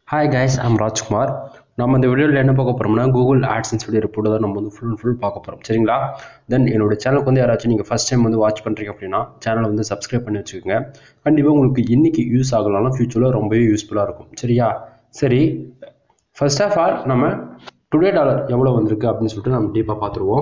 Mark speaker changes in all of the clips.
Speaker 1: hi guys I'm Rajkumar நம்ம இந்த வீடியோவில் என்ன பார்க்க போகிறோம்னா கூகுள் ஆட்ஸன்ஸ் வீடியோ ரிப்போர்ட் தான் நம்ம வந்து ஃபுல் ஃபுல் பார்க்க போகிறோம் சரிங்களா தென் என்னோட சேனலுக்கு வந்து யாராச்சும் நீங்கள் ஃபஸ்ட் டைம் வந்து வாட்ச் பண்ணுறீங்க அப்படின்னா சேனலை வந்து சப்ஸ்கிரைப் பண்ணி வச்சுக்கோங்க கண்டிப்பாக உங்களுக்கு இன்றைக்கி யூஸ் ஆகலாம் ஃப்யூச்சரில் ரொம்பவே யூஸ்ஃபுல்லாக இருக்கும் சரியா சரி ஃபர்ஸ்ட் ஆஃப் ஆல் நம்ம டுடே டாலர் எவ்வளோ வந்திருக்கு அப்படின்னு சொல்லிட்டு நம்ம டீப்பாக பார்த்துருவோம்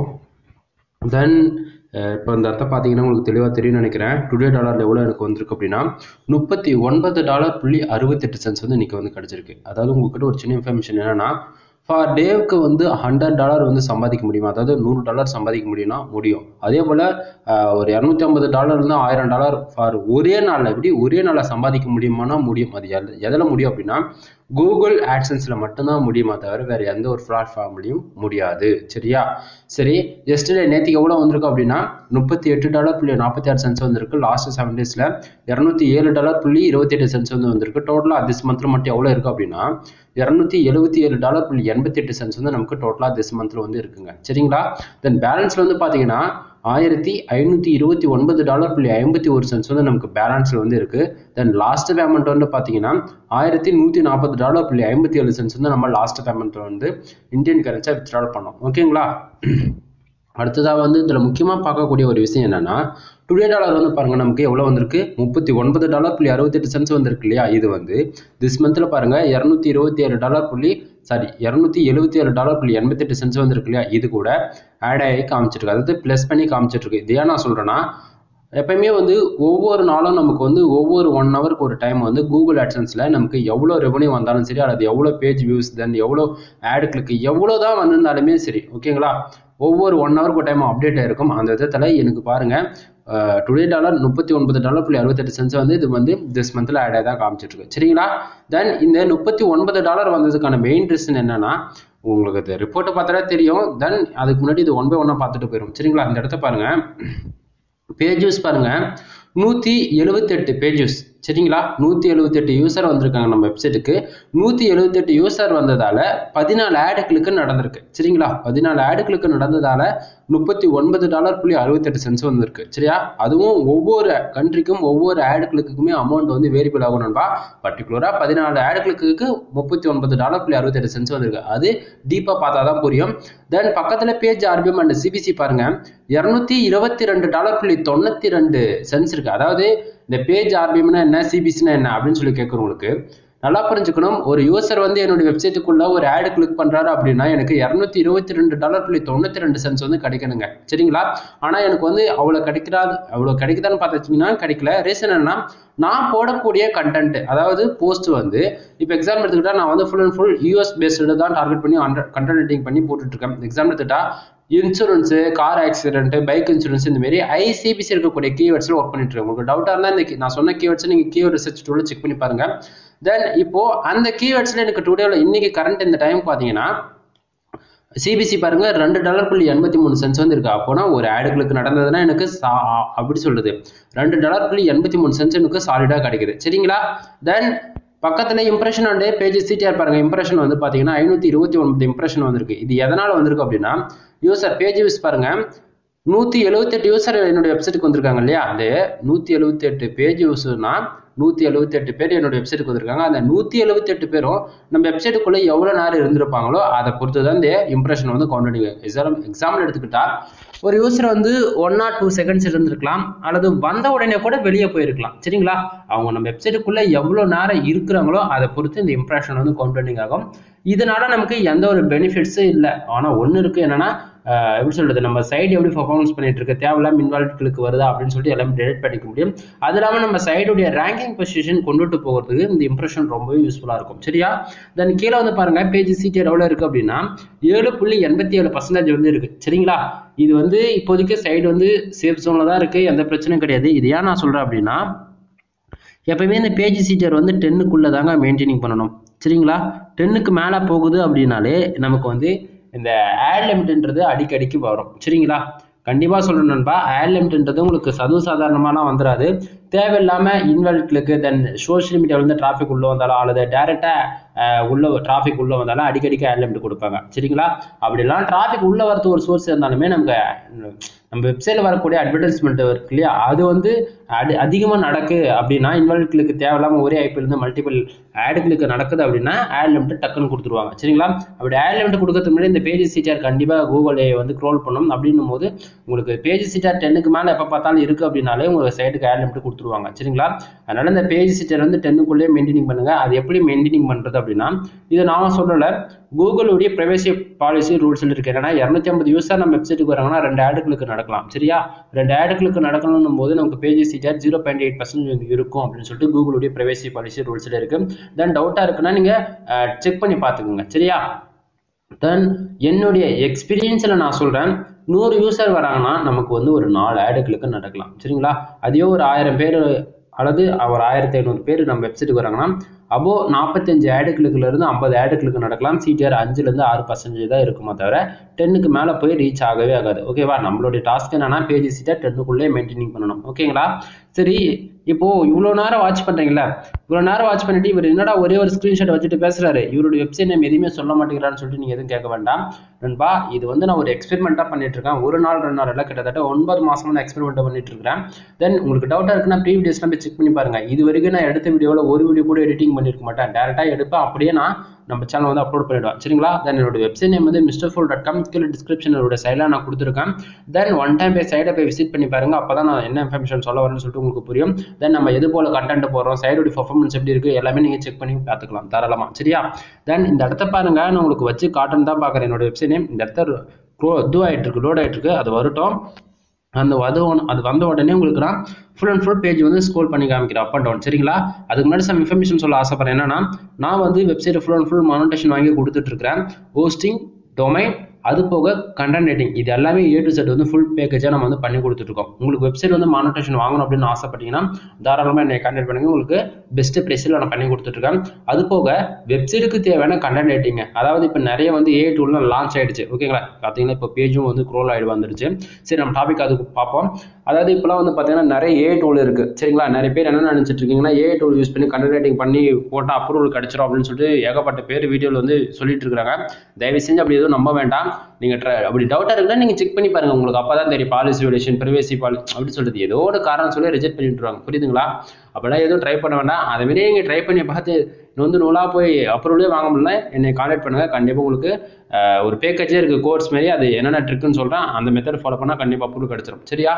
Speaker 1: தென் இப்போ இந்த அர்த்தம் பார்த்தீங்கன்னா உங்களுக்கு தெளிவாக தெரியும்னு நினைக்கிறேன் டுடே டாலர் எவ்வளோ எனக்கு வந்திருக்கு அப்படின்னா முப்பத்தி ஒன்பது டாலர் புள்ளி அறுபத்தெட்டு சென்ஸ் வந்து இன்றைக்கி வந்து கிடச்சிருக்கு அதாவது உங்ககிட்ட ஒரு சின்ன இன்ஃபர்மேஷன் என்னென்னா ஃபார் டேவுக்கு வந்து ஹண்ட்ரட் டாலர் வந்து சம்பாதிக்க முடியுமா அதாவது நூறு டாலர் சம்பாதிக்க முடியும்னா முடியும் அதே போல் ஒரு இரநூத்தி ஐம்பது டாலர்லேருந்து ஆயிரம் டாலர் ஃபார் ஒரே நாளில் எப்படி ஒரே நாளில் சம்பாதிக்க முடியுமானா முடியும் அது எது எதில் முடியும் அப்படின்னா கூகுள் ஆட்சன்ஸில் மட்டும்தான் முடியுமா தவிர வேறு எந்த ஒரு பிளாட்ஃபார்ம்லையும் முடியாது சரியா சரி எஸ்டர்டே நேற்றுக்கு எவ்வளோ வந்திருக்கு அப்படின்னா முப்பத்தி எட்டு டாலர் புள்ளி நாற்பத்தி ஆறு சென்ஸ் வந்திருக்கு லாஸ்ட் செவன் டேஸில் இரநூத்தி ஏழு டாலர் புள்ளி இருபத்தி எட்டு சென்ஸ் வந்து வந்திருக்கு டோட்டலாக திஸ் மந்த்தில் மட்டும் எவ்வளோ இருக்குது அப்படின்னா இரநூத்தி எழுபத்தி ஏழு டாலர் புள்ளி எண்பத்தி எட்டு சென்ஸ் வந்து நமக்கு டோட்டலாக திஸ் மந்த்தில் வந்து இருக்குங்க சரிங்களா தென் பேலன்ஸில் வந்து பார்த்தீங்கன்னா ஆயிரத்தி ஐநூற்றி இருபத்தி ஒன்பது டாலர் புள்ளி ஐம்பத்தி ஒரு சென்ஸ் வந்து நமக்கு பேலன்ஸில் வந்து இருக்குது தென் லாஸ்ட் பேமெண்ட் வந்து பார்த்தீங்கன்னா ஆயிரத்தி நூற்றி நாற்பது டாலர் புள்ளி ஐம்பத்தி ஏழு சென்ஸ் வந்து நம்ம லாஸ்ட் பேமெண்ட் வந்து இந்தியன் கரன்சியாக வித்ட்ரால் பண்ணோம் ஓகேங்களா அடுத்ததாக வந்து இதில் முக்கியமாக பார்க்கக்கூடிய ஒரு விஷயம் என்னென்னா டுடே டாலர் வந்து பாருங்கள் நமக்கு எவ்வளோ வந்திருக்கு முப்பத்தி ஒன்பது டாலர் புள்ளி அறுபத்தெட்டு சென்ஸ் வந்திருக்கு இல்லையா இது வந்து திஸ் மந்தில் பாருங்கள் இரநூத்தி இருபத்தி ஏழு டாலர் புள்ளி சாரி இரநூத்தி எழுபத்தி ஏழு டாலர் புள்ளி எண்பத்தெட்டு சென்ஸ் வந்திருக்கு இல்லையா இது கூட ஆட் ஆகி காமிச்சிருக்கு அதாவது ப்ளஸ் பண்ணி காமிச்சிட்ருக்கு இது ஏன் நான் சொல்கிறேன்னா எப்பயுமே வந்து ஒவ்வொரு நாளும் நமக்கு வந்து ஒவ்வொரு ஒன் ஹவருக்கு ஒரு டைம் வந்து கூகுள் ஆட்சன்ஸில் நமக்கு எவ்வளோ ரெவன்யூ வந்தாலும் சரி அல்லது எவ்வளோ பேஜ் வியூஸ் தென் எவ்வளோ ஆட் கிளிக்கு எவ்வளோ தான் வந்திருந்தாலுமே சரி ஓகேங்களா ஒவ்வொரு ஒன் ஹவருக்கு ஒரு டைம் அப்டேட் ஆயிருக்கும் அந்த விதத்தில் எனக்கு பாருங்கள் டுடே டாலர் முப்பத்தி ஒன்பது டாலர் புள்ளி அறுபத்தெட்டு சென்ஸ் வந்து இது வந்து திஸ் மந்தில் ஆட் ஆகி தான் காமிச்சிட்ருக்கு சரிங்களா தென் இந்த முப்பத்தி ஒன்பது டாலர் வந்ததுக்கான மெயின் ரீசன் என்னன்னா உங்களுக்கு இது ரிப்போர்ட்டை பார்த்தாலே தெரியும் தென் அதுக்கு முன்னாடி இது ஒன் பை ஒன்னாக பார்த்துட்டு போயிடும் சரிங்களா அந்த இடத்த பாருங்கள் பேஜஸ் பாருங்க நூற்றி எழுபத்தெட்டு பேஜஸ் சரிங்களா நூற்றி எழுபத்தெட்டு யூசர் வந்திருக்காங்க நம்ம வெப்சைட்டுக்கு நூற்றி எழுபத்தெட்டு யூசர் வந்ததால் பதினாலு ஆடுகளுக்கு நடந்திருக்கு சரிங்களா பதினாலு ஆடுகளுக்கு நடந்ததால் முப்பத்தி ஒன்பது டாலர் புள்ளி அறுபத்தெட்டு சென்ஸ் வந்திருக்கு சரியா அதுவும் ஒவ்வொரு கண்ட்ரிக்கும் ஒவ்வொரு ஆடுகளுக்குமே அமௌண்ட் வந்து வேரியபிள் ஆகும் நண்பா பர்டிகுலராக பதினாலு ஆடுகளுக்கு முப்பத்தி ஒன்பது டாலர் புள்ளி அறுபத்தெட்டு சென்ஸ் வந்திருக்கு அது டீப்பாக பார்த்தா தான் புரியும் தென் பக்கத்தில் பேஜ் ஆர்பிஎம் அண்ட் சிபிசி பாருங்க இரநூத்தி இருபத்தி ரெண்டு டாலர் புள்ளி தொண்ணூற்றி ரெண்டு சென்ஸ் இருக்கு அதாவது இந்த பேஜ் ஆர்பிஎம்னா என்ன சிபிசினா என்ன அப்படின்னு சொல்லி கேட்குறவங்களுக்கு நல்லா புரிஞ்சுக்கணும் ஒரு யூசர் வந்து என்னுடைய வெப்சைட்டுக்குள்ள ஒரு ஆடு கிளிக் பண்றாரு அப்படின்னா எனக்கு இரநூத்தி இருபத்தி ரெண்டு டாலர் புள்ளி தொண்ணூத்தி ரெண்டு சென்ஸ் வந்து கிடைக்கணுங்க சரிங்களா ஆனா எனக்கு வந்து அவ்வளவு கிடைக்கிறாது அவ்வளவு கிடைக்குதான்னு பார்த்துச்சிங்கன்னா கிடைக்கல ரீசன் என்னன்னா நான் போடக்கூடிய கண்டென்ட் அதாவது போஸ்ட் வந்து இப்போ எக்ஸாம் எடுத்துக்கிட்டா நான் வந்து full and full US based தான் டார்கெட் பண்ணி கண்டென்ட் ரைட்டிங் பண்ணி போட்டுட்டு இருக்கேன் எக்ஸாம் எடுத்துட்டா insurance car accident bike insurance இந்த மாதிரி ஐசிபிசி இருக்கக்கூடிய கீவேர்ட்ஸில் ஒர்க் பண்ணிட்டு இருக்கேன் உங்களுக்கு டவுட்டாக இருந்தால் இந்த நான் சொன்ன கீவேர்ட்ஸ் நீங்கள் கீவேர்ட் ரிசர்ச் டூலில் செக் பண்ணி பாருங்க தென் இப்போ அந்த கீவேர்ட்ஸில் எனக்கு டுடேவில் இன்னைக்கு கரண்ட் இந்த டைம் பார்த்தீங்கன்னா சிபிசி பாருங்க ரெண்டு டாலர் புள்ளி எண்பத்தி மூணு சென்ஸ் வந்து இருக்கு அப்போனா ஒரு ஆடுகளுக்கு நடந்ததுன்னா எனக்கு அப்படி சொல்றது ரெண்டு டாலர் புள்ளி எண்பத்தி மூணு சென்ஸ் எனக்கு சாலிடாக கிடைக்குது சரிங்களா தென் பக்கத்தில் இம்ப்ரெஷன் அண்ட் பேஜ் சிடிஆர் பாருங்க இம்ப்ரெஷன் வந்து பார்த்தீங்கன்னா ஐநூற்றி இருபத்தி ஒன்பது இம்ப்ரெஷன் வந்திருக்கு இது எதனால் வந்திருக்கு அப்படின்னா யூசர் பேஜ் யூஸ் பாருங்க நூற்றி எழுபத்தெட்டு யூசர் என்னுடைய வெப்சைட்டுக்கு வந்திருக்காங்க இல்லையா அந்த நூற்றி எழுபத்தெட்டு பேஜ் யூஸ்னா நூற்றி எழுபத்தெட்டு பேர் என்னுடைய வெப்சைட்டுக்கு வந்திருக்காங்க அந்த நூற்றி எழுபத்தெட்டு பேரும் நம்ம வெப்சைட்டுக்குள்ளே எவ்வளோ நேரம் இருந்திருப்பாங்களோ அதை பொறுத்து தான் இந்த இம்ப்ரெஷன் வந்து கவுண்ட் எக்ஸாம் எக்ஸாம்பிள் எடுத்துக்கிட்டா ஒரு யூசர் வந்து ஒன் ஆர் டூ செகண்ட்ஸ் இருந்திருக்கலாம் அல்லது வந்த உடனே கூட வெளியே போயிருக்கலாம் சரிங்களா அவங்க நம்ம வெப்சைட்டுக்குள்ளே எவ்வளோ நேரம் இருக்கிறாங்களோ அதை பொறுத்து இந்த இம்ப்ரெஷன் வந்து கவுண்ட் ஆகும் இதனால நமக்கு எந்த ஒரு பெனிஃபிட்ஸும் இல்லை ஆனால் ஒன்று இருக்குது என்னன்னா எப்படி சொல்றது நம்ம சைடு எப்படி பர்ஃபார்மன்ஸ் பண்ணிட்டு இருக்கு தேவையில்லாம இன்வால்வ்களுக்கு வருதா அப்படின்னு சொல்லிட்டு எல்லாமே டெலிட் பண்ணிக்க முடியும் அது இல்லாமல் நம்ம சைடுடைய ரேங்கிங் பொசிஷன் கொண்டுட்டு போகிறதுக்கு இந்த இம்ப்ரெஷன் ரொம்பவே யூஸ்ஃபுல்லாக இருக்கும் சரியா தென் கீழே வந்து பாருங்க பேஜ் சீட்டியர் எவ்வளோ இருக்கு அப்படின்னா ஏழு புள்ளி எண்பத்தி ஏழு பர்சன்டேஜ் வந்து இருக்கு சரிங்களா இது வந்து இப்போதைக்கு சைடு வந்து சேஃப் ஜோனில் தான் இருக்கு எந்த பிரச்சனையும் கிடையாது இது ஏன் நான் சொல்றேன் அப்படின்னா எப்பயுமே இந்த பேஜ் சீட்டர் வந்து டென்னுக்குள்ளே தாங்க மெயின்டைனிங் பண்ணணும் சரிங்களா டென்னுக்கு மேலே போகுது அப்படின்னாலே நமக்கு வந்து இந்த ஆட் லிமிட்ன்றது அடிக்கடிக்கு வரும் சரிங்களா கண்டிப்பாக சொல்லணும் நண்பா ஆட் லிமிட்ன்றது உங்களுக்கு சதுவு சாதாரணமாலாம் வந்துடாது தேவையில்லாமல் இன்வால்வ் கிளிக்கு தென் சோஷியல் மீடியாவிலேருந்து டிராஃபிக் உள்ளே வந்தாலும் அல்லது டேரெக்டாக உள்ள டிராஃபிக் உள்ளே வந்தாலும் அடிக்கடிக்கு ஆட் லிமிட் கொடுப்பாங்க சரிங்களா அப்படிலாம் டிராஃபிக் உள்ளே வரது ஒரு சோர்ஸ் இருந்தாலுமே நமக்கு நம்ம வெப்சைட்டில் வரக்கூடிய அட்வர்டைஸ்மெண்ட் இருக்கு இல்லையா அது வந்து அடி அதிகமாக நடக்கு அப்படின்னா இன்வால்வ்களுக்கு தேவையில்லாமல் ஒரே ஐபிஎல் மல்டிபிள் ஆடுகளுக்கு நடக்குது அப்படின்னா ஆட் லிமிட் டக்குன்னு கொடுத்துருவாங்க சரிங்களா அப்படி ஆட் லிமிட் கொடுக்கறதுக்கு முன்னாடி இந்த பேஜ் சீட்டார் கண்டிப்பாக கூகுள் வந்து க்ரோல் பண்ணணும் அப்படின்னும் போது உங்களுக்கு பேஜ் சீட்டார் டென்னுக்கு மேலே எப்போ பார்த்தாலும் இருக்குது அப்படின்னாலே உங்களுக்கு சைட்டுக்கு ஆட் லிமிட் கொடுத்துருவாங்க சரிங்களா அதனால இந்த பேஜ் சீட்டர் வந்து டென்னுக்குள்ளேயே மெயின்டைனிங் பண்ணுங்க அது எப்படி மெயின்டைனிங் பண்ணுறது அப்படின்னா இது நான் சொல்லலை கூகுளுடைய ப்ரைவேசி பாலிசி ரூல்ஸில் இருக்கு என்னன்னா இரநூத்தி ஐம்பது யூஸர் நம்ம வெப்சைட்டுக்கு வராங்கன்னா ரெண்டு ஆடுகளுக்கு நடக்கலாம் சரியா ரெண்டு ஆடுகளுக்கு நடக்கணும் போது நமக்கு page CTR zero point eight percent இருக்கும் அப்படின்னு சொல்லிட்டு கூகுளுடைய ப்ரைவேசி பாலிசி ரூல்ஸில் இருக்கு தென் டவுட்டாக இருக்குன்னா நீங்கள் செக் பண்ணி பார்த்துக்குங்க சரியா தென் என்னுடைய எக்ஸ்பீரியன்ஸில் நான் சொல்கிறேன் நூறு யூசர் வராங்கன்னா நமக்கு வந்து ஒரு நாலு ஆடுகளுக்கு நடக்கலாம் சரிங்களா அதே ஒரு ஆயிரம் பேர் அல்லது ஒரு ஆயிரத்தி ஐநூறு பேர் நம்ம வெப்சைட்டுக்கு வராங்கன்னா அப்போ நாற்பத்தஞ்சு ஆடுகளுக்குல இருந்து ஐம்பது ஆடுகளுக்கு நடக்கலாம் சிடிஆர் அஞ்சுலேருந்து ஆறு பர்சன்டேஜ் தான் இருக்குமா தவிர டென்னுக்கு மேலே போய் ரீச் ஆகவே ஆகாது ஓகேவா நம்மளுடைய டாஸ்க் என்னன்னா பேஜ் சீட்டை டென்னுக்குள்ளே மெயின்டைனிங் பண்ணணும் ஓகேங்களா சரி இப்போ இவ்வளோ நேரம் வாட்ச் பண்ணுறீங்களா இவ்வளோ நேரம் வாட்ச் பண்ணிட்டு இவர் என்னடா ஒரே ஒரு ஸ்க்ரீன்ஷாட் வச்சுட்டு பேசுறாரு இவருடைய வெப்சைட் நேம் எதுவுமே சொல்ல மாட்டேங்கிறான்னு சொல்லிட்டு நீங்கள் எதுவும் கேட்க வேண்டாம் நண்பா இது வந்து நான் ஒரு எக்ஸ்பெரிமெண்ட்டாக பண்ணிட்டு இருக்கேன் ஒரு நாள் ரெண்டு நாள் எல்லாம் கிட்டத்தட்ட ஒன்பது மாசமா நான் எக்ஸ்பெரிமெண்ட் பண்ணிட்டு இருக்கேன் தென் உங்களுக்கு டவுட்டாக இருக்குன்னா ப்ரீ வீடியோஸ்லாம் போய் செக் பண்ணி பாருங்க இது வரைக்கும் நான் எடுத்த வீடியோவில் ஒரு வீடியோ கூட எடிட்டிங் பண்ணியிருக்க மாட்டேன் டேரெக்டாக எடுப்பேன் அப்படியே நான் நம்ம சேனல் வந்து அப்லோட் பண்ணிடுவேன் சரிங்களா தென் என்னோட வெப்சைட் நேம் வந்து மிஸ்டர் ஃபோல் டாட் காம் கீழே டிஸ்கிரிப்ஷன் என்னோட சைடில் நான் கொடுத்துருக்கேன் தென் ஒன் டைம் போய் சைடை போய் விசிட் பண்ணி பாருங்க அப்போ தான் நான் என்ன இன்ஃபர்மேஷன் சொல்ல வரேன்னு சொல்லிட்டு உங்களுக்கு புரியும் தென் நம்ம எது போல கண்டென்ட் போடுறோம் சைடோட பர்ஃபார்மன்ஸ் எப்படி இருக்கு எல்லாமே நீங்கள் செக் பண்ணி பார்த்துக்கலாம் தாராளமாக சரியா தென் இந்த இடத்த பாருங்க நான் உங்களுக்கு வச்சு காட்டன் தான் பார்க்குறேன் என்னோட வெப்சைட் நேம் இந்த இடத்த இது ஆகிட்டு இருக்கு லோட் ஆகிட்டு இருக்கு அது வரட்டும் அந்த அது அது வந்த உடனே உங்களுக்கு நான் ஃபுல் அண்ட் ஃபுல் பேஜ் வந்து ஸ்க்ரோல் பண்ணி காமிக்கிறேன் அப் அண்ட் டவுன் சரிங்களா அதுக்கு முன்னாடி சம் இன்ஃபர்மேஷன் சொல்ல ஆசைப்படுறேன் என்னன்னா நான் வந்து website full and full monetization வாங்கி கொடுத்துட்டு இருக்கிறேன் ஹோஸ்டிங் டொமைன் அது போக கண்டென்ட் ரைட்டிங் இது எல்லாமே ஏ டு செட் வந்து ஃபுல் பேக்கேஜாக நம்ம வந்து பண்ணி கொடுத்துட்ருக்கோம் உங்களுக்கு வெப்சைட் வந்து மானிட்டேஷன் வாங்கணும் அப்படின்னு ஆசைப்பட்டீங்கன்னா தாராளமாக என்னை கான்டாக்ட் பண்ணுங்க உங்களுக்கு பெஸ்ட் ப்ரைஸில் நான் பண்ணி கொடுத்துட்ருக்கேன் அது போக வெப்சைட்டுக்கு தேவையான கண்டென்ட் ரைட்டிங் அதாவது இப்போ நிறைய வந்து ஏ டூல்லாம் லான்ச் ஆயிடுச்சு ஓகேங்களா பார்த்தீங்கன்னா இப்போ பேஜும் வந்து க்ரோல் ஆகிடு வந்துருச்சு சரி நம்ம டாபிக் அதுக்கு பார்ப்போம் அதாவது இப்போலாம் வந்து பார்த்தீங்கன்னா நிறைய ஏ டூல் இருக்குது சரிங்களா நிறைய பேர் என்ன நினச்சிட்டு இருக்கீங்கன்னா ஏ டூல் யூஸ் பண்ணி கண்டென்ட் ரைட்டிங் பண்ணி போட்டால் அப்ரூவல் கிடச்சிரும் அப்படின்னு சொல்லிட்டு ஏகப்பட்ட பேர் வீடியோவில் வந்து சொல்லிட்டு இருக்காங்க தயவு செஞ்சு அப்படி எதுவும் நம்ப வேண்டாம் நீங்கள் ட்ரை அப்படி டவுட்டாக இருக்குன்னா நீங்கள் செக் பண்ணி பாருங்க உங்களுக்கு அப்போ தான் தெரியும் பாலிசி விலேஷன் ப்ரைவேசி பாலி அப்படி சொல்றது ஏதோ ஒரு காரணம் சொல்லி ரிஜெக்ட் பண்ணிட்டுருவாங்க புரியுதுங்களா அப்போல்லாம் எதுவும் ட்ரை பண்ண வேண்டாம் அதை மாரி நீங்கள் ட்ரை பண்ணி பார்த்து வந்து நூலாக போய் அப்ரூவலே வாங்க முடியல என்னை கான்டாக்ட் பண்ணுங்கள் கண்டிப்பாக உங்களுக்கு ஒரு பேக்கேஜே இருக்குது கோர்ஸ் மாரி அது என்னென்ன ட்ரிக்குன்னு சொல்கிறேன் அந்த மெத்தட் ஃபாலோ பண்ணால் கண்டிப்பாக அப்ரூவல் கிடச்சிரும் சரியா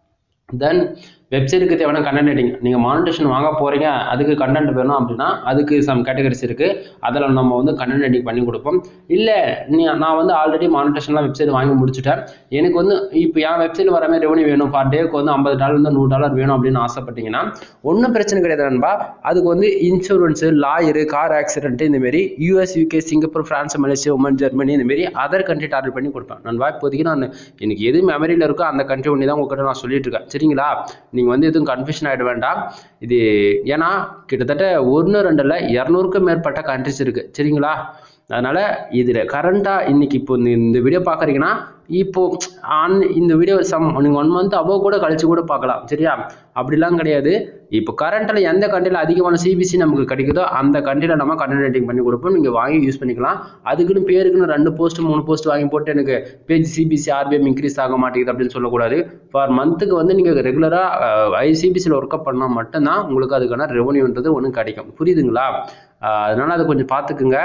Speaker 1: தென் வெப்சைட்டுக்கு தேவையான கண்டென்ட் ரைட்டிங் நீங்கள் மானிட்டேஷன் வாங்க போகிறீங்க அதுக்கு கண்டென்ட் வேணும் அப்படின்னா அதுக்கு சம் கேட்டகரிஸ் இருக்குது அதில் நம்ம வந்து கண்டென்ட் ரைட்டிங் பண்ணி கொடுப்போம் இல்லை நீ நான் வந்து ஆல்ரெடி மானிட்டேஷன்லாம் வெப்சைட் வாங்கி முடிச்சுட்டேன் எனக்கு வந்து இப்போ என் வெப்சைட் வர மாதிரி ரெவன்யூ வேணும் பர் டேக்கு வந்து ஐம்பது டாலர்லேருந்து நூறு டாலர் வேணும் அப்படின்னு ஆசைப்பட்டீங்கன்னா ஒன்றும் பிரச்சனை கிடையாது நண்பா அதுக்கு வந்து இன்சூரன்ஸு லாயரு கார் ஆக்சிடென்ட் இந்தமாரி US UK Singapore France Malaysia Oman Germany இந்தமாரி அதர் கண்ட்ரி டார்கெட் பண்ணி கொடுப்பேன் நண்பா இப்போதைக்கு நான் எனக்கு எது மெமரியில் இருக்கோ அந்த கண்ட்ரி ஒன்றி தான் உங்ககிட்ட நான் சொல்லிட்டு இருக்கேன் சரிங்களா நீங்கள் வந்து எதுவும் கன்ஃபியூஷன் ஆகிட வேண்டாம் இது ஏன்னா கிட்டத்தட்ட ஒன்று ரெண்டில் இரநூறுக்கும் மேற்பட்ட கண்ட்ரிஸ் இருக்குது சரிங்களா அதனால் இதில் கரண்ட்டாக இன்னைக்கு இப்போ இந்த இந்த வீடியோ பார்க்குறீங்கன்னா இப்போ ஆன் இந்த வீடியோ சம் நீங்கள் ஒன் மந்த் அபோவ் கூட கழிச்சு கூட பார்க்கலாம் சரியா அப்படிலாம் கிடையாது இப்போ கரண்ட்டில் எந்த கண்ட்ரியில் அதிகமான சிபிசி நமக்கு கிடைக்குதோ அந்த கண்ட்ரியில் நம்ம கண்டென்ட் ரைட்டிங் பண்ணி கொடுப்போம் நீங்கள் வாங்கி யூஸ் பண்ணிக்கலாம் அதுக்குன்னு பேருக்குன்னு ரெண்டு போஸ்ட் மூணு போஸ்ட் வாங்கி போட்டு எனக்கு பேஜ் சிபிசி ஆர்பிஎம் இன்க்ரீஸ் ஆக மாட்டேங்குது அப்படின்னு சொல்லக்கூடாது ஃபார் மந்த்துக்கு வந்து நீங்கள் ரெகுலராக ஐசிபிசியில் ஒர்க் அப் பண்ணால் மட்டும்தான் உங்களுக்கு அதுக்கான ரெவன்யூன்றது ஒன்று கிடைக்கும் புரியுதுங்களா அதனால் அதை கொஞ்சம் பார்த்துக்குங்க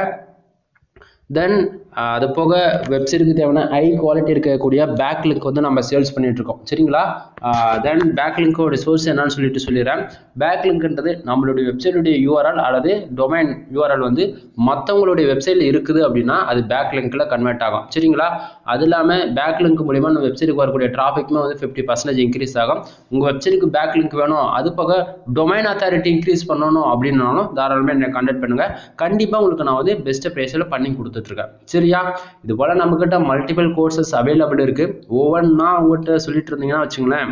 Speaker 1: தென் அது போக வெப்சைட்டுக்கு தேவையான ஹை குவாலிட்டி இருக்கக்கூடிய பேக் லிங்க் வந்து நம்ம சேல்ஸ் பண்ணிட்டு இருக்கோம் சரிங்களா தென் பேக் லிங்கோட சோர்ஸ் என்னன்னு சொல்லிட்டு சொல்லிடுறேன் பேக் லிங்க்ன்றது நம்மளுடைய வெப்சைட்டுடைய யூஆர்எல் அல்லது டொமைன் யூஆர்எல் வந்து மற்றவங்களுடைய வெப்சைட்டில் இருக்குது அப்படின்னா அது பேக் லிங்க்கில் கன்வெர்ட் ஆகும் சரிங்களா அது இல்லாமல் பேக் லிங்க் மூலிமா நம்ம வெப்சைட்டுக்கு வரக்கூடிய டிராஃபிக்குமே வந்து ஃபிஃப்டி பர்சன்டேஜ் இன்க்ரீஸ் ஆகும் உங்கள் வெப்சைட்டுக்கு பேக் லிங்க் வேணும் அது போக டொமைன் அத்தாரிட்டி இன்க்ரீஸ் பண்ணணும் அப்படின்னாலும் தாராளமாக என்னை கான்டாக்ட் பண்ணுங்கள் கண்டிப்பாக உங்களுக்கு நான் வந்து பெஸ்ட் ப்ரைஸில் பண்ணி கொடுத்துட்ருக்கேன் சரியா இது போல் நம்மக்கிட்ட மல்டிபிள் கோர்சஸ் அவைலபிள் இருக்குது ஒவ்வொன்றா உங்கள்கிட்ட சொல்லிட்டு இருந்தீங்கன்னா வச்சுங்களேன்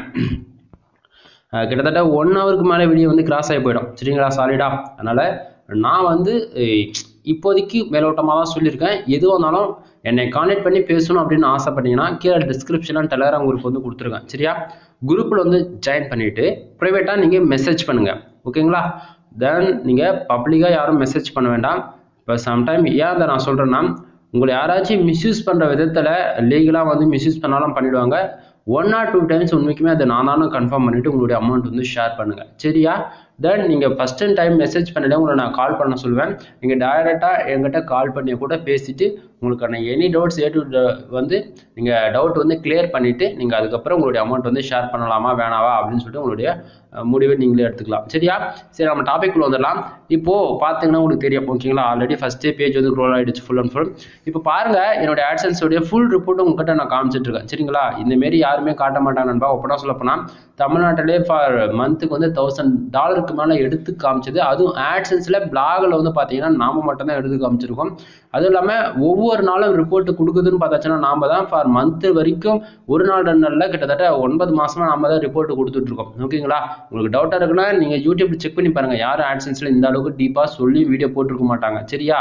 Speaker 1: கிட்டத்தட்ட ஒன் ஹவருக்கு மேலே வீடியோ வந்து கிராஸ் ஆகி போயிடும் சரிங்களா சாலிடா அதனால் நான் வந்து இப்போதைக்கு மேலோட்டமாக தான் சொல்லியிருக்கேன் எதுவாக இருந்தாலும் என்னை கான்டாக்ட் பண்ணி பேசணும் அப்படின்னு ஆசைப்பட்டீங்கன்னா கீழே டிஸ்கிரிப்ஷனில் டெலகிராம் குரூப் வந்து கொடுத்துருக்கேன் சரியா குரூப்பில் வந்து ஜாயின் பண்ணிவிட்டு ப்ரைவேட்டாக நீங்கள் மெசேஜ் பண்ணுங்கள் ஓகேங்களா தென் நீங்கள் பப்ளிக்காக யாரும் மெசேஜ் பண்ண வேண்டாம் இப்போ சம்டைம் ஏன் அதை நான் சொல்கிறேன்னா உங்களை யாராச்சும் மிஸ்யூஸ் பண்ணுற விதத்தில் லீகலாக வந்து மிஸ்யூஸ் பண்ணாலும் பண்ணிடுவாங்க ஒன் ஆர் டூ டைம்ஸ் உண்மைக்குமே அதை நான் தானே கன்ஃபார்ம் பண்ணிவிட்டு உங்களுடைய அமௌண்ட் வந்து ஷேர் பண்ணுங்கள் சரியா தென் நீங்கள் ஃபஸ்ட் டைம் மெசேஜ் பண்ணிவிட உங்களை நான் கால் பண்ண சொல்லுவேன் நீங்கள் டைரெக்டாக என்கிட்ட கால் பண்ணி கூட பேசிவிட்டு உங்களுக்கான எனி டவுட்ஸ் ஏ டு வந்து நீங்கள் டவுட் வந்து கிளியர் பண்ணிவிட்டு நீங்கள் அதுக்கப்புறம் உங்களுடைய அமௌண்ட் வந்து ஷேர் பண்ணலாமா வேணாவா அப்படின்னு சொல்லிட்டு உங்களுடைய முடிவை நீங்களே எடுத்துக்கலாம் சரியா சரி நம்ம டாபிக் உள்ள வந்துடலாம் இப்போது பார்த்தீங்கன்னா உங்களுக்கு தெரியும் ஓகேங்களா ஆல்ரெடி ஃபஸ்ட்டே பேஜ் வந்து க்ரோல் ஆகிடுச்சு ஃபுல் அண்ட் ஃபுல் இப்போ பாருங்கள் என்னுடைய ஆட்சன்ஸோடைய ஃபுல் ரிப்போர்ட் உங்ககிட்ட நான் காமிச்சிட்டு இருக்கேன் சரிங்களா இந்தமாரி யாருமே காட்ட மாட்டாங்க நண்பா ஒப்பனா சொல்ல போனால் தமிழ்நாட்டிலே ஃபார் மந்த்துக்கு வந்து தௌசண்ட் டாலருக்கு மேலே எடுத்து காமிச்சது அதுவும் ஆட்சன்ஸில் பிளாகில் வந்து பார்த்தீங்கன்னா நாம மட்டும்தான் எடுத்து காமிச்சிருக்கோம் அதுவும் இல்லாமல் ஒவ்வொரு நாளும் ரிப்போர்ட் கொடுக்குதுன்னு பார்த்தாச்சுன்னா நாம தான் ஃபார் மந்த் வரைக்கும் ஒரு நாள் ரெண்டு நாளில் கிட்டத்தட்ட ஒன்பது மாசமா நாம தான் ரிப்போர்ட் கொடுத்துட்ருக்கோம் ஓகேங்களா உங்களுக்கு டவுட்டாக இருக்குன்னா நீங்கள் யூடியூப்ல செக் பண்ணி பாருங்கள் யாரும் ஆட்சன்ஸில் இந்த அளவுக்கு டீப்பாக சொல்லி வீடியோ போட்டிருக்க மாட்டாங்க சரியா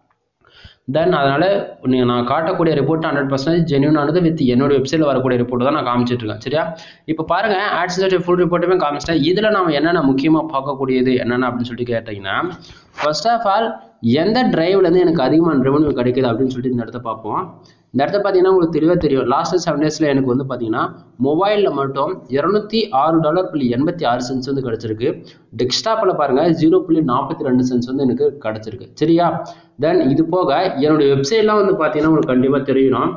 Speaker 1: தென் அதனால் நீங்கள் நான் காட்டக்கூடிய ரிப்போர்ட் ஹண்ட்ரட் பர்சன்டேஜ் ஜென்யூனானது வித் என்னோட வெப்சைட்டில் வரக்கூடிய ரிப்போர்ட் தான் நான் காமிச்சிட்டு இருக்கேன் சரியா இப்போ பாருங்கள் ஆட்ஸோடைய ஃபுல் ரிப்போர்ட்டுமே காமிச்சிட்டேன் இதில் நம்ம என்னென்ன முக்கியமாக பார்க்கக்கூடியது என்னென்ன அப்படின்னு சொல்லிட்டு கேட்டிங்கன்னா ஃபர்ஸ்ட் ஆஃப் ஆல் எந்த டிரைவ்லேருந்து எனக்கு அதிகமான ரெவன்யூ கிடைக்குது அப்படின்னு சொல்லிட்டு இந்த இடத்த பார்ப்போம் இந்த இடத்த பார்த்தீங்கன்னா உங்களுக்கு தெளிவாக தெரியும் லாஸ்ட் செவன் டேஸில் எனக்கு வந்து பார்த்தீங்கன்னா மொபைலில் மட்டும் இரநூத்தி ஆறு டாலர் புள்ளி எண்பத்தி ஆறு சென்ஸ் வந்து கிடச்சிருக்கு டெஸ்க்டாப்பில் பாருங்கள் ஜீரோ புள்ளி நாற்பத்தி ரெண்டு சென்ஸ் வந்து எனக்கு கிடச்சிருக்கு சரியா தென் இது போக என்னுடைய வெப்சைட்லாம் வந்து பார்த்தீங்கன்னா உங்களுக்கு கண்டிப்பாக தெரியணும்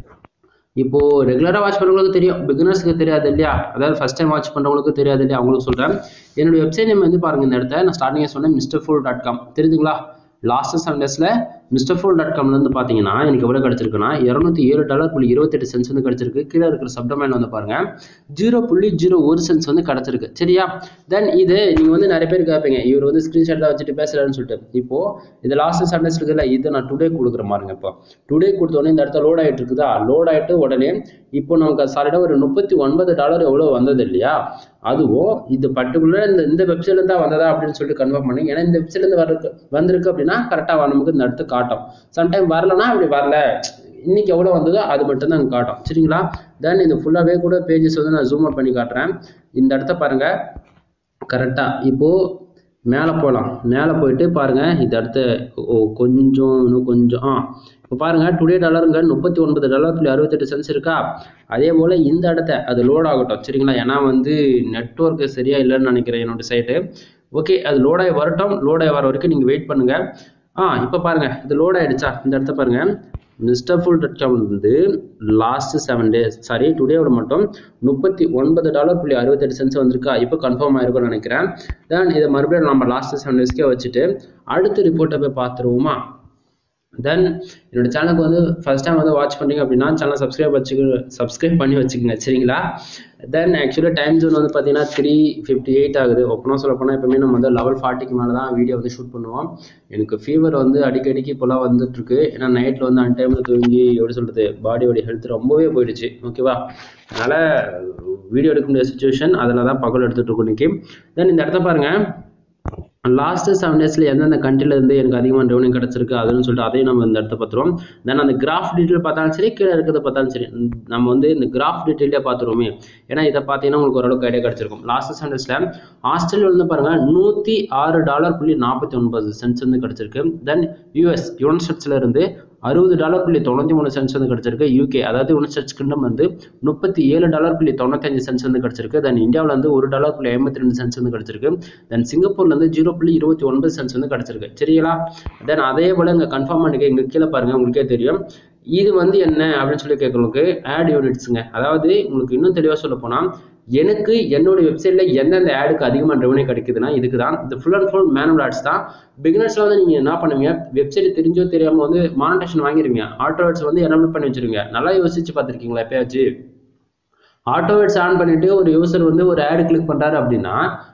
Speaker 1: இப்போ ரெகுலராக வாட்ச் பண்ணுறவங்களுக்கு தெரியும் பிகினர்ஸ்க்கு தெரியாது இல்லையா அதாவது ஃபஸ்ட் டைம் வாட்ச் பண்ணுறவங்களுக்கு தெரியாது இல்லையா அவங்களுக்கு சொல்கிறேன் என்னுடைய வெப்சைட் நேம் வந்து பாருங்கள் இந்த இடத்த நான் ஸ்டார்டிங்கே சொன்னேன் மிஸ்டர் ஃபுல் டாட் காம் தெரியுதுங்களா லாஸ்ட் செவன் டேஸில் மிஸ்டர் ஃபோல் டாட் காம்லேருந்து பார்த்தீங்கன்னா எனக்கு எவ்வளோ கிடச்சிருக்குன்னா இரநூத்தி ஏழு டாலர் புள்ளி இருபத்தெட்டு சென்ஸ் வந்து கிடச்சிருக்கு கீழே இருக்கிற சப்டமைன் வந்து பாருங்க ஜீரோ புள்ளி ஜீரோ ஒரு சென்ஸ் வந்து கிடச்சிருக்கு சரியா தென் இது நீங்கள் வந்து நிறைய பேர் கேட்பீங்க இவர் வந்து ஸ்க்ரீன்ஷாட் தான் வச்சுட்டு பேசுகிறாருன்னு சொல்லிட்டு இப்போ இது லாஸ்ட் செவன் டேஸ் இருக்குல்ல இதை நான் டுடே கொடுக்குற மாதிரிங்க இப்போ டுடே கொடுத்தோடனே இந்த இடத்துல லோட் ஆகிட்டு இருக்குதா லோட் ஆகிட்டு உடனே இப்போ நமக்கு சாலிடாக ஒரு முப்பத்தி ஒன்பது டாலர் எவ்வளோ வந்தது இல்லையா அதுவும் இது பர்டிகுலர் இந்த இந்த வெப்சைட்ல தான் வந்ததா அப்படின்னு சொல்லிட்டு கன்ஃபார்ம் பண்ணுங்க ஏன்னா இந்த வெப்சைட்லேருந்து வர்றது வந்திருக்கு அப்படின்னா கரெக்டாக நமக்கு இந்த இடத்து காட்டும் சம்டைம் வரலன்னா அப்படி வரல இன்னைக்கு எவ்வளோ வந்ததோ அது மட்டும் தான் காட்டும் சரிங்களா தென் இது ஃபுல்லாகவே கூட பேஜஸ் வந்து நான் ஜூம் அவுட் பண்ணி காட்டுறேன் இந்த இடத்த பாருங்க கரெக்டாக இப்போது மேலே போகலாம் மேலே போயிட்டு பாருங்கள் இந்த இடத்த ஓ கொஞ்சம் இன்னும் கொஞ்சம் ஆ இப்போ பாருங்கள் டுடே டாலருங்க முப்பத்தி ஒன்பது டாலர் புள்ளி அறுபத்தெட்டு சென்ஸ் இருக்கா அதே போல் இந்த இடத்த அது லோட் ஆகட்டும் சரிங்களா ஏன்னா வந்து நெட்ஒர்க்கு சரியா இல்லைன்னு நினைக்கிறேன் என்னோட சைட்டு ஓகே அது லோடாகி வரட்டும் லோடாகி வர வரைக்கும் நீங்கள் வெயிட் பண்ணுங்கள் ஆ இப்போ பாருங்கள் இது லோட் ஆகிடுச்சா இந்த இடத்த பாருங்கள் மிஸ்டர் ஃபுல் டாட் காம் வந்து லாஸ்ட் செவன் டேஸ் சாரி டுடேவோட மட்டும் முப்பத்தி ஒன்பது டாலர் புள்ளி அறுபத்தெட்டு சென்ஸ் வந்திருக்கா இப்போ கன்ஃபார்ம் ஆயிருக்கும்னு நினைக்கிறேன் தென் இதை மறுபடியும் நம்ம லாஸ்ட் செவன் டேஸ்க்கே வச்சுட்டு அடுத்த ரிப்போர்ட்டை போய் பார்த்துருவோமா தென் என்னோட சேனலுக்கு வந்து ஃபர்ஸ்ட் டைம் வந்து வாட்ச் பண்ணுறீங்க அப்படின்னா சேனல் சப்ஸ்கிரைப் வச்சுக்க சப்ஸ்கிரைப் பண்ணி வச்சுக்கோங்க சரிங்களா தென் ஆக்சுவலாக டைம் ஜோன் வந்து பார்த்தீங்கன்னா த்ரீ ஃபிஃப்டி எயிட் ஆகுது ஒப்பனா சொல்ல போனால் எப்பவுமே நம்ம வந்து லெவல் ஃபார்ட்டிக்கு மேலே தான் வீடியோ வந்து ஷூட் பண்ணுவோம் எனக்கு ஃபீவர் வந்து அடிக்கடிக்கு இப்போலாம் வந்துட்டு இருக்கு ஏன்னா நைட்டில் வந்து அன் டைமில் தூங்கி எப்படி சொல்கிறது பாடியோட ஹெல்த் ரொம்பவே போயிடுச்சு ஓகேவா அதனால் வீடியோ எடுக்க முடியாத சுச்சுவேஷன் அதில் தான் பகல் எடுத்துகிட்டு இருக்கோம் இன்னைக்கு தென் இந்த இடத்த பாருங்கள் லாஸ்ட் செவன் டேஸில் எந்தெந்த கண்ட்ரில இருந்து எனக்கு அதிகமான ரெவன்யூ கிடச்சிருக்கு அதுன்னு சொல்லிட்டு அதையும் நம்ம இந்த இடத்த பார்த்துருவோம் தென் அந்த கிராஃப் டீட்டெயில் பார்த்தாலும் சரி கீழே இருக்கிறத பார்த்தாலும் சரி நம்ம வந்து இந்த கிராஃப் டீட்டெயிலே பார்த்துருவோமே ஏன்னா இதை பார்த்தீங்கன்னா உங்களுக்கு ஓரளவுக்கு ஐடியா கிடச்சிருக்கும் லாஸ்ட் செவன் டேஸில் ஆஸ்திரேலியா வந்து பாருங்க நூற்றி ஆறு டாலர் புள்ளி நாற்பத்தி ஒன்பது சென்ட்ஸ் வந்து கிடச்சிருக்கு தென் யூஎஸ் யுனைட் ஸ்டேட்ஸ்ல இருந்து அறுபது டாலர் புள்ளி தொண்ணூற்றி மூணு சென்ஸ் வந்து கிடச்சிருக்கு யூகே அதாவது யுனைட் ஸ்டேட்ஸ் கிங்டம் வந்து முப்பத்தி ஏழு டாலர் புள்ளி தொண்ணூத்தஞ்சு சென்ஸ் வந்து கிடச்சிருக்கு தென் இந்தியாவில் வந்து ஒரு டாலர் புள்ளி ஐம்பத்தி ரெண்டு சென்ஸ் வந்து கிடச்சிருக்கு தென் சிங்கப்பூர்ல வந்து ஜீரோ புள்ளி இருபத்தி ஒன்பது சென்ஸ் வந்து கிடச்சிருக்கு சரிங்களா தென் அதே போல இங்கே கன்ஃபார்ம் பண்ணிக்க இங்கே கீழே பாருங்க உங்களுக்கே தெரியும் இது வந்து என்ன அப்படின்னு சொல்லி கேட்கறவங்களுக்கு ஆட் யூனிட்ஸுங்க அதாவது உங்களுக்கு இன்னும் தெளிவாக சொல்ல போனால் எனக்கு என்னோட வெப்சைட்ல எந்தெந்த ஆடுக்கு அதிகமாக ரெவன்யூ கிடைக்குதுன்னா இதுக்கு தான் இந்த full and full manual ads தான் பிகினர்ஸ்ல வந்து நீங்க என்ன பண்ணுவீங்க வெப்சைட் தெரிஞ்சோ தெரியாம வந்து மானிட்டேஷன் வாங்கிருவீங்க ஆட்டோ ஆட்ஸ் வந்து எனபிள் பண்ணி வச்சிருவீங்க நல்லா யோசிச்சு பார்த்துருக்கீங்களா எப்பயாச்சும் ஆட்டோ ஆட்ஸ் ஆன் பண்ணிட்டு ஒரு யூசர் வந்து ஒரு ஆடு கிளிக் பண்றாரு அப்படின்னா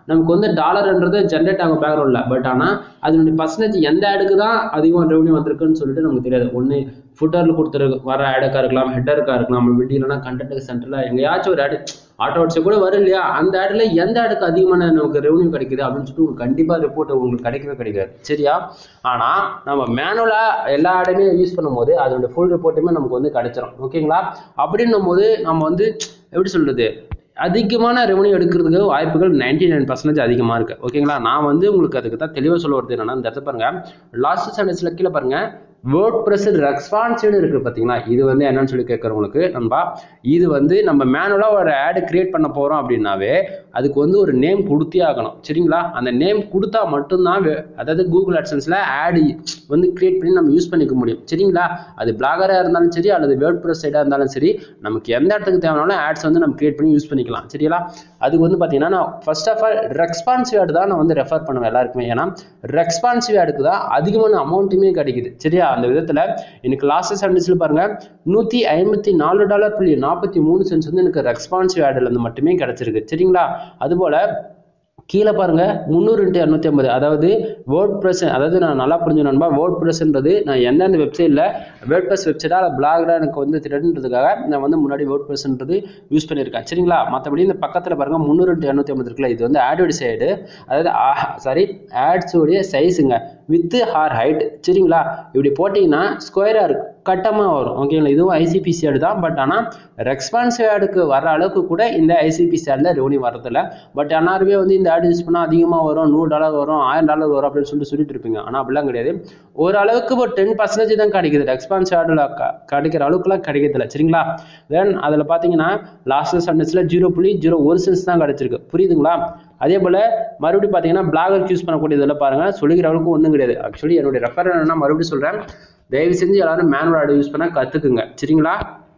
Speaker 1: நமக்கு வந்து டாலர்ன்றது ஜென்ரேட் ஆகும் பேக்ரவுண்டில் பட் ஆனால் அதனுடைய பர்சன்டேஜ் எந்த ஆடுக்கு தான் அதிகமாக ரெவன்யூ வந்திருக்குன்னு சொல்லிட்டு நமக்கு தெரியாது ஒன்று ஃபுட்டரில் கொடுத்துரு வர ஆடுக்காக இருக்கலாம் ஹெட்டருக்காக இருக்கலாம் நம்ம வீடியோலனா கண்டென்ட் சென்டரில் எங்கேயாச்சும் ஒரு ஆடு ஆட்டோ ஆட்சி கூட வரும் இல்லையா அந்த ஆடில் எந்த ஆடுக்கு அதிகமான நமக்கு ரெவன்யூ கிடைக்குது அப்படின்னு சொல்லிட்டு உங்களுக்கு கண்டிப்பாக ரிப்போர்ட் உங்களுக்கு கிடைக்கவே கிடைக்காது சரியா ஆனால் நம்ம மேனுவலாக எல்லா ஆடையுமே யூஸ் பண்ணும்போது அதோட ஃபுல் ரிப்போர்ட்டுமே நமக்கு வந்து கிடைச்சிரும் ஓகேங்களா அப்படின்னும் போது நம்ம வந்து எப்படி சொல்றது அதிகமான ரெவன்யூ எடுக்கிறதுக்கு வாய்ப்புகள் நைன்டி நைன் பர்சன்டேஜ் அதிகமாக இருக்கு ஓகேங்களா நான் வந்து உங்களுக்கு அதுக்கு தான் தெளிவாக சொல்ல வருது என்னன்னா இந்த இடத்த பாருங்க லாஸ்ட் சென்டென்ஸ்ல கீழே பாருங்க வேர்ட் ப்ரெஸ் ரெஸ்பான்சிவ்னு இருக்கு பார்த்தீங்களா இது வந்து என்னன்னு சொல்லி கேட்குறவங்களுக்கு நண்பா இது வந்து நம்ம மேனுவலாக ஒரு ஆடு கிரியேட் பண்ண போகிறோம் அப்படின்னாவே அதுக்கு வந்து ஒரு நேம் கொடுத்தே ஆகணும் சரிங்களா அந்த நேம் கொடுத்தா மட்டும்தான் வே- அதாவது கூகுள் அட்சன்ஸில் ஆடு வந்து கிரியேட் பண்ணி நம்ம யூஸ் பண்ணிக்க முடியும் சரிங்களா அது பிளாகராக இருந்தாலும் சரி அல்லது வேர்ட் ப்ரெஸ் சைடாக இருந்தாலும் சரி நமக்கு எந்த இடத்துக்கு தேவைனாலும் ஆட்ஸ் வந்து நம்ம கிரியேட் பண்ணி யூஸ் பண்ணிக்கலாம் சரிங்களா அதுக்கு வந்து பார்த்தீங்கன்னா நான் ஃபர்ஸ்ட் ஆஃப் ஆல் ரெஸ்பான்சிவ் ஆடு தான் நான் வந்து ரெஃபர் பண்ணுவேன் எல்லாருக்குமே ஏன்னா ரெஸ்பான்சிவ் ஆடுக்கு தான் அதிகமான அமௌண்ட்டுமே கிடைக்குது சரியா அந்த விதத்தில் எனக்கு லாஸ்ட் சர்வீஸில் பாருங்க நூற்றி ஐம்பத்தி நாலு டாலர் புள்ளி நாற்பத்தி மூணு சென்ஸ் வந்து எனக்கு ரெஸ்பான்சிவ் ஆடில் இருந்து மட்டுமே கிடைச்சிருக்கு சரிங்களா அதுபோல் கீழே பாருங்க முந்நூறு இன்ட்டு இரநூத்தி ஐம்பது அதாவது வேர்ட் ப்ரெஸ் அதாவது நான் நல்லா புரிஞ்சு நண்பா வேர்ட் ப்ரெஸ்ன்றது நான் எந்தெந்த வெப்சைட்டில் வேர்ட் ப்ரெஸ் வெப்சைட்டாக பிளாக்ல எனக்கு வந்து திரண்டுறதுக்காக நான் வந்து முன்னாடி வேர்ட் ப்ரெஸ்ன்றது யூஸ் பண்ணியிருக்கேன் சரிங்களா மற்றபடி இந்த பக்கத்தில் பாருங்க முந்நூறு இன்ட்டு இரநூத்தி ஐம்பது இருக்குல்ல இது வந்து ஆடோட சைடு அதாவது சாரி ஆட்ஸோடைய சைஸுங்க வித்து ஹார் ஹைட் சரிங்களா இப்படி போட்டிங்கன்னா ஸ்கொயராக இருக்கும் கட்டமாக வரும் ஓகேங்களா இதுவும் ஐசிபிசி ஆடு தான் பட் ஆனால் ரெஸ்பான்சிவ் ஆடுக்கு வர அளவுக்கு கூட இந்த ஐசிபிசி ஆடில் ரெவன்யூ வரதில்ல பட் எல்லாருமே வந்து இந்த ஆடு யூஸ் பண்ணால் அதிகமாக வரும் நூறு டாலர் வரும் ஆயிரம் டாலர் வரும் அப்படின்னு சொல்லிட்டு சொல்லிட்டு இருப்பீங்க ஆனால் அப்படிலாம் கிடையாது ஓரளவுக்கு ஒரு டென் பர்சன்டேஜ் தான் கிடைக்குது ரெஸ்பான்சிவ் ஆடில் கிடைக்கிற அளவுக்குலாம் கிடைக்கிறதில்ல சரிங்களா தென் அதில் பார்த்தீங்கன்னா லாஸ்ட் சண்டேஸில் ஜீரோ புள்ளி ஜீரோ ஒரு சென்ஸ் தான் கிடைச்சிருக்கு புரியுதுங்களா அதே போல் மறுபடியும் பார்த்தீங்கன்னா பிளாகர் யூஸ் பண்ணக்கூடியதில் பாருங்க சொல்லிக்கிற அளவுக்கு ஒன்றும் கிடையாது ஆக்சுவலி என்னுடைய ரெஃபர் என்னன்னா மறுபடியும் சொல்கிறேன் தயவு செஞ்சு எல்லாரும் மேனுவல் ஆடு யூஸ் பண்ண கற்றுக்குங்க சரிங்களா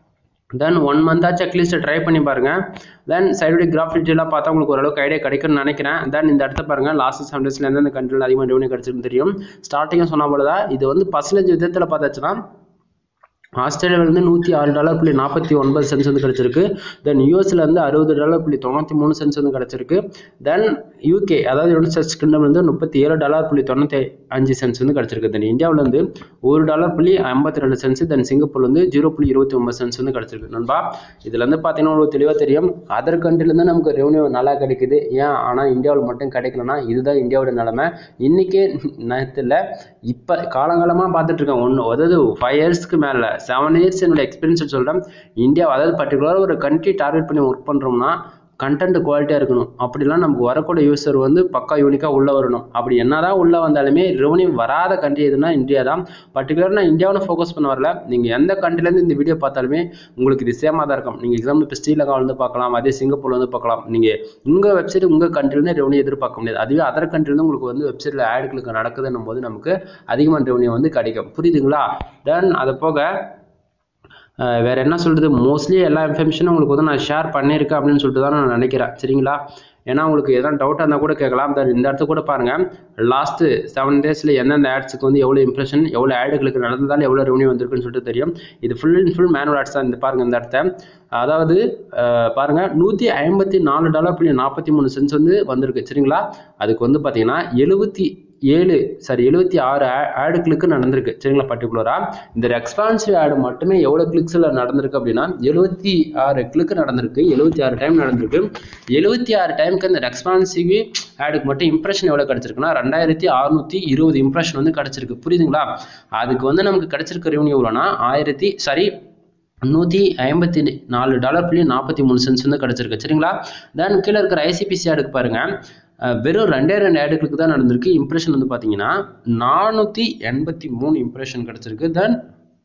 Speaker 1: தென் ஒன் மந்த்தாக செக்லிஸ்ட்டை ட்ரை பண்ணி பாருங்க தென் சைடுடைய கிராஃப் டீட்டெயிலாக பார்த்தா உங்களுக்கு ஓரளவுக்கு ஐடியா கிடைக்கும்னு நினைக்கிறேன் தென் இந்த இடத்த பாருங்க லாஸ்ட் செவன் டேஸ்ல எந்தெந்த கண்ட்ரியில் அதிகமாக ரெவன்யூ கிடைச்சிருக்குன்னு தெரியும் ஸ்டார்டிங்கும் சொன்ன போல தான் இது வந்து பர்சன்டேஜ் விதத்தில் பார்த்தாச்சுன்னா ஆஸ்திரேலியாவில் இருந்து நூற்றி ஆறு டாலர் புள்ளி நாற்பத்தி ஒன்பது சென்ஸ் வந்து கிடச்சிருக்கு தென் யூஎஸ்ல இருந்து அறுபது டாலர் புள்ளி தொண்ணூற்றி மூணு சென்ஸ் வந்து கிடச்சிருக்கு தென் யூகே அதாவது யுனைடெட் ஸ்டேட்ஸ் கிங்டம் வந்து முப்பத்தி ஏழு டாலர் புள்ளி தொண்ணூற்றி அஞ்சு சென்ஸ் வந்து கிடச்சிருக்கு தென் இந்தியாவில் வந்து ஒரு டாலர் புள்ளி ஐம்பத்தி ரெண்டு சென்ஸ் தென் சிங்கப்பூர்ல வந்து ஜீரோ புள்ளி இருபத்தி ஒன்பது சென்ஸ் வந்து கிடச்சிருக்கு நண்பா இதுல இருந்து பார்த்தீங்கன்னா உங்களுக்கு தெளிவாக தெரியும் அதர் கண்ட்ரிலேருந்து நமக்கு ரெவன்யூ நல்லா கிடைக்குது ஏன் ஆனால் இந்தியாவில் மட்டும் கிடைக்கலனா இதுதான் இந்தியாவோட நிலைமை இன்னைக்கே நேரத்தில் இப்போ காலங்காலமாக பார்த்துட்டு இருக்கேன் ஒன்று அதாவது ஃபைவ் இயர்ஸ்க்கு மேலே செவன் இயர்ஸ் என்னோட எக்ஸ்பீரியன்ஸ் சொல்கிறேன் இந்தியா அதாவது பர்டிகுலராக ஒரு கண்ட்ரி டார்கெட் பண்ணி ஒர்க் பண்ணுறோம்னா கண்டென்ட் குவாலிட்டியாக இருக்கணும் அப்படிலாம் நமக்கு வரக்கூடிய யூசர் வந்து பக்கா யூனிக்காக உள்ளே வரணும் அப்படி என்னதான் உள்ளே வந்தாலுமே ரெவன்யூ வராத கண்ட்ரி எதுனா இந்தியா தான் பர்டிகுலர் நான் இந்தியாவில் ஃபோக்கஸ் பண்ண வரல நீங்கள் எந்த கண்ட்ரிலேருந்து இந்த வீடியோ பார்த்தாலுமே உங்களுக்கு இது சேமாக தான் இருக்கும் நீங்கள் எக்ஸாம்பிள் இப்போ ஸ்ரீலங்கா வந்து பார்க்கலாம் அதே சிங்கப்பூர்ல வந்து பார்க்கலாம் நீங்கள் உங்கள் வெப்சைட் உங்கள் கண்ட்ரிலேருந்து ரெவன்யூ எதிர்பார்க்க முடியாது அதுவே அதர் கண்ட்ரிலேருந்து உங்களுக்கு வந்து வெப்சைட்டில் ஆடுகளுக்கு நடக்குதுன்னும் போது நமக்கு அதிகமான ரெவன்யூ வந்து கிடைக்கும் புரியுதுங்களா தென் அது போக அஹ் வேற என்ன சொல்றது மோஸ்ட்லி எல்லா இன்ஃபர்மேஷனும் உங்களுக்கு வந்து நான் ஷேர் பண்ணியிருக்கேன் அப்படின்னு சொல்லிட்டு தான் நான் நினைக்கிறேன் சரிங்களா ஏன்னா உங்களுக்கு எதாவது டவுட்டாக இருந்தால் கூட கேட்கலாம் Then இந்த இடத்த கூட பாருங்க லாஸ்ட்டு செவன் டேஸில் எந்தெந்த ஆட்ஸுக்கு வந்து எவ்வளோ இம்ப்ரெஷன் எவ்வளோ ஆடுகளுக்கு நடந்ததால் எவ்வளோ ரெவன்யூ வந்திருக்குன்னு சொல்லிட்டு தெரியும் இது full and full manual ads தான் இந்த பாருங்க இந்த இடத்த அதாவது அஹ், பாருங்க நூற்றி ஐம்பத்தி நாலு டாலர் புள்ளி நாற்பத்தி மூணு சென்ஸ் வந்து வந்திருக்கு சரிங்களா அதுக்கு வந்து பார்த்தீங்கன்னா எழுபத்தி ஏழு சாரி எழுபத்தி ஆறு ஆடு கிளிக்கு நடந்திருக்கு சரிங்களா பர்டிகுலராக இந்த ரெஸ்பான்சிவ் ஆடு மட்டுமே எவ்வளோ கிளிக்ஸில் நடந்திருக்கு அப்படின்னா எழுபத்தி ஆறு கிளிக்கு நடந்திருக்கு எழுபத்தி ஆறு டைம் நடந்திருக்கு எழுபத்தி ஆறு டைமுக்கு இந்த ரெஸ்பான்சிவ் ஆடுக்கு மட்டும் இம்ப்ரெஷன் எவ்வளோ கிடச்சிருக்குன்னா ரெண்டாயிரத்தி அறுநூத்தி இருபது இம்ப்ரெஷன் வந்து கிடச்சிருக்கு புரியுதுங்களா அதுக்கு வந்து நமக்கு கிடச்சிருக்க ரெவன்யூ எவ்வளோனா ஆயிரத்தி சாரி நூற்றி ஐம்பத்தி நாலு டாலர் புள்ளி நாற்பத்தி மூணு சென்ஸ் வந்து கிடச்சிருக்கு சரிங்களா தென் கீழே இருக்கிற ஐசிபிசி ஆடுக்கு பாருங்க அஹ் வெறும் ரெண்டே ரெண்டு ஆடுகளுக்கு தான் நடந்திருக்கு இம்ப்ரெஷன் வந்து பார்த்தீங்கன்னா நானூற்றி எண்பத்தி மூணு இம்ப்ரெஷன் கிடச்சிருக்கு தென்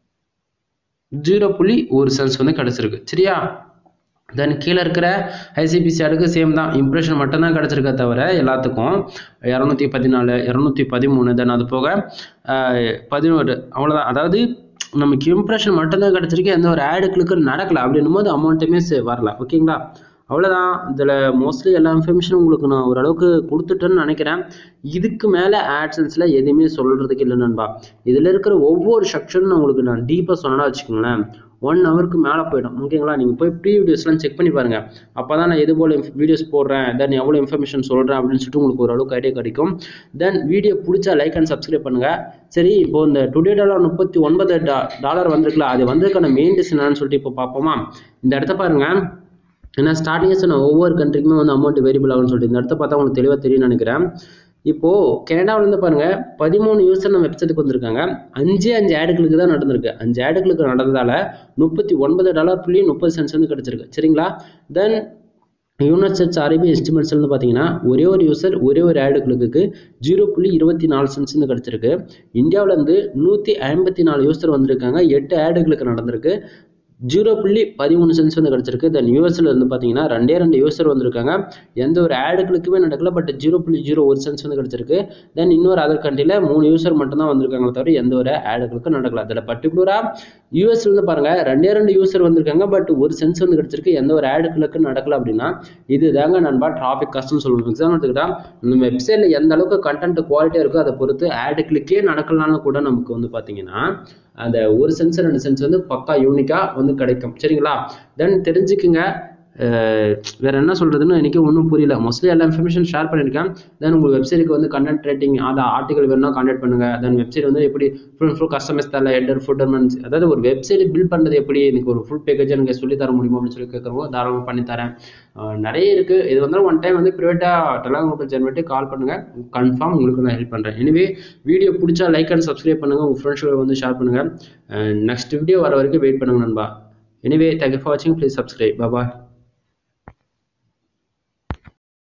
Speaker 1: ஜீரோ புள்ளி ஒரு சென்ஸ் வந்து கிடச்சிருக்கு சரியா தென் கீழே இருக்கிற ஐசிபிசி ஆடுக்கு சேம் தான் இம்ப்ரெஷன் மட்டும்தான் கிடச்சிருக்கே தவிர எல்லாத்துக்கும் இரநூத்தி பதினாலு இரநூத்தி பதிமூணு தென் அது போக அஹ், பதினோரு அவ்வளோதான் அதாவது நமக்கு இம்ப்ரெஷன் மட்டும்தான் கிடச்சிருக்கு எந்த ஒரு ஆடுகளுக்கு நடக்கல அப்படின்னும் போது அமௌண்ட்டுமே வரல ஓகேங்களா அவ்வளோதான் இதில் மோஸ்ட்லி எல்லா இன்ஃபர்மேஷனும் உங்களுக்கு நான் ஓரளவுக்கு கொடுத்துட்டேன்னு நினைக்கிறேன் இதுக்கு மேலே ஆட்சன்ஸில் எதுவுமே சொல்கிறதுக்கு இல்லை நண்பா இதில் இருக்கிற ஒவ்வொரு செக்ஷனும் உங்களுக்கு நான் டீப்பாக சொன்னா வச்சுக்கோங்களேன் ஒன் ஹவருக்கு மேலே போயிடும் ஓகேங்களா நீங்கள் போய் ப்ரீ வீடியோஸ்லாம் செக் பண்ணி பாருங்கள் அப்போ தான் நான் எது போல் வீடியோஸ் போடுறேன் தென் எவ்வளோ இன்ஃபர்மேஷன் சொல்கிறேன் அப்படின்னு சொல்லிட்டு உங்களுக்கு ஓரளவுக்கு ஐடியா கிடைக்கும் தென் வீடியோ பிடிச்சா லைக் அண்ட் சப்ஸ்கிரைப் பண்ணுங்கள் சரி இப்போ இந்த டுடே டாலர் முப்பத்தி ஒன்பது டாலர் வந்திருக்குல்ல அது வந்ததுக்கான மெயின் டிசன் என்னன்னு சொல்லிட்டு இப்போ பார்ப்போமா இந்த இடத்த பாருங்கள் ஏன்னா ஸ்டார்டிங்கே சொன்ன ஒவ்வொரு கண்ட்ரிக்குமே வந்து அமௌண்ட் வேரியபிள் ஆகும்னு சொல்லிட்டு இந்த இடத்த பார்த்தா உங்களுக்கு தெளிவாக தெரியும்னு நினைக்கிறேன் இப்போ கனடாவிலேருந்து பாருங்க பதிமூணு யூசர் நம்ம வெப்சைட்டுக்கு வந்திருக்காங்க அஞ்சு அஞ்சு ஆடுகளுக்கு தான் நடந்திருக்கு அஞ்சு ஆடுகளுக்கு நடந்ததால முப்பத்தி ஒன்பது டாலர் புள்ளி முப்பது சென்ஸ் வந்து கிடைச்சிருக்கு சரிங்களா தென் யுனைடெட் அரேபிய எஸ்டிமேட்ஸ் வந்து பார்த்தீங்கன்னா ஒரே ஒரு யூசர் ஒரே ஒரு ஆடுகளுக்கு ஜீரோ புள்ளி இருபத்தி நாலு சென்ஸ் வந்து கிடைச்சிருக்கு இந்தியாவிலேருந்து நூற்றி ஐம்பத்தி நாலு யூசர் வந்திருக்காங்க எட்டு ஆடுகளுக்கு நடந்திருக்கு ஜீரோ புள்ளி பதிமூணு சென்ஸ் வந்து கிடச்சிருக்கு தென் யூஎஸ்ல இருந்து பார்த்தீங்கன்னா ரெண்டே ரெண்டு யூசர் வந்திருக்காங்க எந்த ஒரு ஆடுகளுக்குமே நடக்கல பட் ஜீரோ புள்ளி ஜீரோ ஒரு சென்ஸ் வந்து கிடச்சிருக்கு தென் இன்னொரு அதர் கண்ட்ரியில் மூணு யூசர் மட்டும் தான் வந்திருக்காங்களே தவிர எந்த ஒரு ஆடுகளுக்கும் நடக்கல அதில் பர்டிகுலராக யூஎஸ்ல இருந்து பாருங்க ரெண்டே ரெண்டு யூசர் வந்திருக்காங்க பட் ஒரு சென்ஸ் வந்து கிடச்சிருக்கு எந்த ஒரு ஆடுகளுக்கு நடக்கல அப்படின்னா இது தாங்க நண்பா டிராஃபிக் கஷ்டம் சொல்லணும் எக்ஸாம் எடுத்துக்கிட்டா நம்ம வெப்சைட்ல எந்த அளவுக்கு கண்டென்ட் குவாலிட்டியாக இருக்கோ அதை பொறுத்து ஆடு கிளிக்கே நடக்கலாம்னு கூட நமக்கு வந்து பார்த்தீங்கன்னா அந்த ஒரு சென்ஸ் ரெண்டு சென்ஸ் வந்து பக்கா யூனிக்காக வந்து கிடைக்கும் சரிங்களா தென் தெரிஞ்சுக்குங்க வேற என்ன சொல்றதுன்னு எனக்கு ஒன்றும் புரியல மோஸ்ட்லி எல்லா இன்ஃபர்மேஷன் ஷேர் பண்ணியிருக்கேன் தென் உங்கள் வெப்சைட்டுக்கு வந்து கண்டென்ட் ரேட்டிங் அந்த ஆர்டிகல் வேணும்னா கான்டாக்ட் பண்ணுங்க தென் வெப்சைட் வந்து எப்படி ஃபுல் ஃபுல் கஸ்டமைஸ் தரல ஹெட்டர் ஃபுட்டர்மெண்ட்ஸ் அதாவது ஒரு வெப்சைட் பில்ட் பண்ணுறது எப்படி எனக்கு ஒரு ஃபுல் பேக்கேஜ் எனக்கு சொல்லி தர முடியுமா அப்படின்னு சொல்லி கேட்குறவங்க தாராளமாக பண்ணி தரேன் நிறைய இருக்கு இது வந்து ஒன் டைம் வந்து ப்ரைவேட்டாக டெலாம் குரூப்பில் ஜாயின் பண்ணிட்டு கால் பண்ணுங்க கன்ஃபார்ம் உங்களுக்கு நான் ஹெல்ப் பண்ணுறேன் எனவே வீடியோ பிடிச்சா லைக் அண்ட் சப்ஸ்கிரைப் பண்ணுங்க உங்கள் ஃப்ரெண்ட்ஸ்களை வந்து ஷேர் பண்ணுங்க நெக்ஸ்ட் வீடியோ வர வரைக்கும் வெயிட் பண்ணுங்க நண்பா எனிவே தேங்க்யூ ஃபார் வாட்சிங் ப்ளீஸ் சப்ஸ்கிரைப் பாய்